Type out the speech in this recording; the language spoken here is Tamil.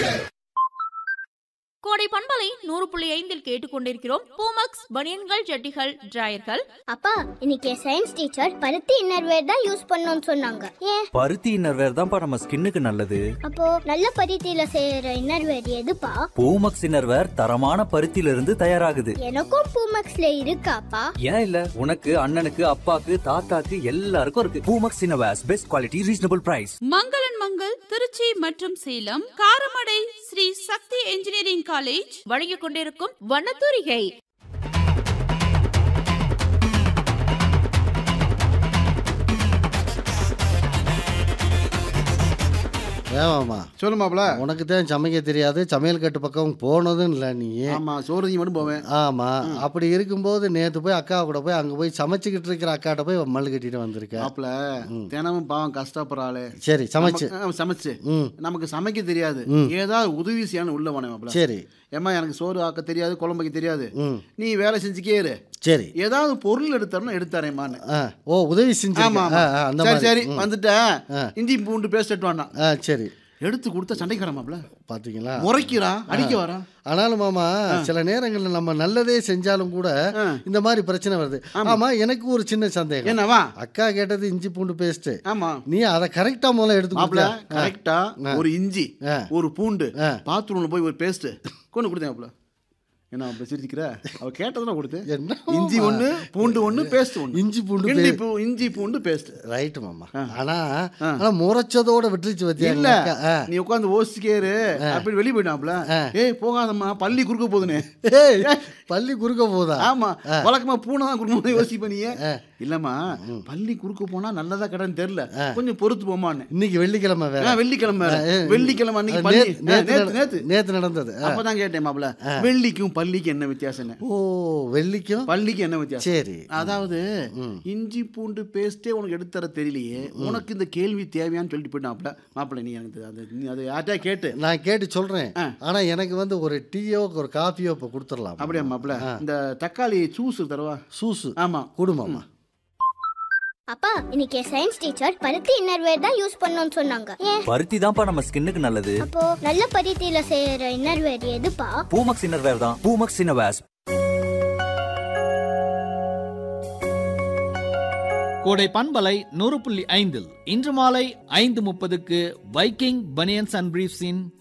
கோடை பண்பலை நூறு புள்ளி ஐந்தில் கேட்டுக்கொண்டிருக்கிறோம் பூமக்ஸ் பனியன்கள் ஜட்டிகள் டிராயர்கள் அப்பா இன்னைக்கு சயின்ஸ் டீச்சர் பருத்தி இன்னர்வேர் தான் யூஸ் பண்ணணும்னு சொன்னாங்க ஏன் பருத்தி இன்னர்வேர் தான்ப்பா நம்ம ஸ்கின்னுக்கு நல்லது அப்போ நல்ல பருத்தியில செய்யற இன்னர்வேர் எதுப்பா பூமக்ஸ் இன்னர்வேர் தரமான பருத்தியில இருந்து தயாராகுது எனக்கும் பூமக்ஸ்ல இருக்காப்பா ஏன் இல்ல உனக்கு அண்ணனுக்கு அப்பாக்கு தாத்தாக்கு எல்லாருக்கும் இருக்கு Poomex innerwears best quality reasonable price Mangalan Mangal Trichy மற்றும் சேலம் காரமடை ஸ்ரீ சக்தி என்ஜினியரிங் காலேஜ் வழங்கிக் கொண்டிருக்கும் வண்ணத்தூரிகை ஏமாமா சொல்லு மாப்ள உனக்கு தான் சமைக்க தெரியாது சமையல் கட்டு பக்கம் போனதும் இல்லை நீ ஆமா சோறு நீ மட்டும் போவேன் ஆமா அப்படி இருக்கும்போது நேத்து போய் அக்கா கூட போய் அங்க போய் சமைச்சுக்கிட்டு இருக்கிற அக்காட்ட போய் மல்லு கட்டிட்டு வந்திருக்க மாப்ள தினமும் பாவம் கஷ்டப்படுற ஆளு சரி சமைச்சு நமக்கு- ஆ, சமைச்சு ம் நமக்கு சமைக்க தெரியாது ம். ஏதாவது உதவி செய்யணும் உள்ள போனேன் மாப்ள சரி ஏம்மா எனக்கு சோறு ஆக்க தெரியாது குழம்பு வைக்க தெரியாது ம் நீ வேலை செஞ்சுக்கே இரு சரி ஏதாவது பொருள் எடுத்தரணும் எடுத்தாரேம்மான்னு ஆ ஓ உதவி செஞ்சு ஆமா ஆமா. அந்த சரி மாதிரி சரி ம். வந்துட்டேன் ஆ. இஞ்சி பூண்டு பேஸ்ட் எடுத்து வேண்டாம் ஆ சரி எடுத்து கொடுத்தா சண்டைக்கு வரேன் மாப்ள பாத்தீங்களா முறைக்கிறா அடிக்க வரா ஆனாலும் மாமா சில நேரங்கள்ல நம்ம நல்லதே செஞ்சாலும் கூட ஆ. இந்த மாதிரி பிரச்சனை வருது ஆமா எனக்கு ஒரு சின்ன சந்தேகம் என்னவா அக்கா கேட்டது இஞ்சி பூண்டு பேஸ்ட் ஆமா நீ அதை கரெக்டா முதல்ல எடுத்து மாப்ள கொடுத்தியா? கரெக்டா ஒரு இஞ்சி ஆ. ஒரு பூண்டு ஆ. பாத்ரூம்ல போய் ஒரு பேஸ்ட் கொண்டு கொடுத்தேன் மாப்ள என்ன அப்படி சிரிக்கிற அவ கேட்டதெல்லாம் கொடுத்து என்ன இஞ்சி ஒண்ணு பூண்டு ஒண்ணு பேஸ்ட் ஒண்ணு இஞ்சி பூண்டு இஞ்சி பூ இஞ்சி பூண்டு பேஸ்ட் ரைட் மாமா ஆனா ஆனா முறைச்சதோட விட்டுருச்சு பத்தியா இல்ல எங்க அக்கா? ஆ. நீ உட்காந்து ஓசிக்கேரு அப்படி வெளியே போயிட்டாப்ல ஏய் போகாதம்மா பள்ளி குறுக்க போகுதுன்னு ஏய், பள்ளி குறுக்க போதா ஆமா வழக்கமா பூனை தான் குடும்பம் யோசிப்ப நீ இல்லம்மா பள்ளி குறுக்க போனா நல்லதா கடன் தெரியல கொஞ்சம் பொறுத்து போமான்னு இன்னைக்கு வெள்ளிக்கிழமை வேற ஆ, வெள்ளிக்கிழமை வேற. ஏ, வெள்ளிக்கிழமை அன்னைக்கு நேத்து- பள்ளி ஆ, நேத்து நேத்து நட- நேத்து நேத்து நடந்தது ஆ. அப்பதான் கேட்டேன் மாப்ள வெள்ளிக்கும் பள்ளிக்கும் என்ன வித்தியாசம்னு ஓ வெள்ளிக்கும் பள்ளிக்கு என்ன வித்தியாசம் சரி அதாவது இஞ்சி பூண்டு பேஸ்டே உனக்கு எடுத்து தர தெரியலையே உனக்கு இந்த கேள்வி தேவையான்னு சொல்லிட்டு போயிட்டாப்ல மாப்பிள்ளை நீ எனக்கு அது நீ அது யார்ட்டா கேட்டு நான் கேட்டு சொல்றேன் ஆனா எனக்கு வந்து ஒரு டீயோ ஒரு காஃபியோ இப்ப கொடுத்துடலாம் அப்படியா மாப்பிள்ள இந்த தக்காளி ஜூஸ் தரவா சூசு ஆமா குடும்பமா அப்பா இன்னைக்கு சயின்ஸ் டீச்சர் பருத்தி இன்னர்வேர் தான் யூஸ் பண்ணணும்னு சொன்னாங்க ஏன் பருத்தி தான்ப்பா நம்ம ஸ்கின்னுக்கு நல்லது அப்போ நல்ல பருத்தியில செய்யற இன்னர்வேர் எதுப்பா பூமக்ஸ் இன்னர்வேர் தான் பூமக்ஸ் இன்னர்வேர்ஸ் கோடை பண்பலை நூறு புள்ளி ஐந்தில் இன்று மாலை ஐந்து முப்பதுக்கு வைக்கிங் பனியன்ஸ் அண்ட் பிரீஃப்ஸின்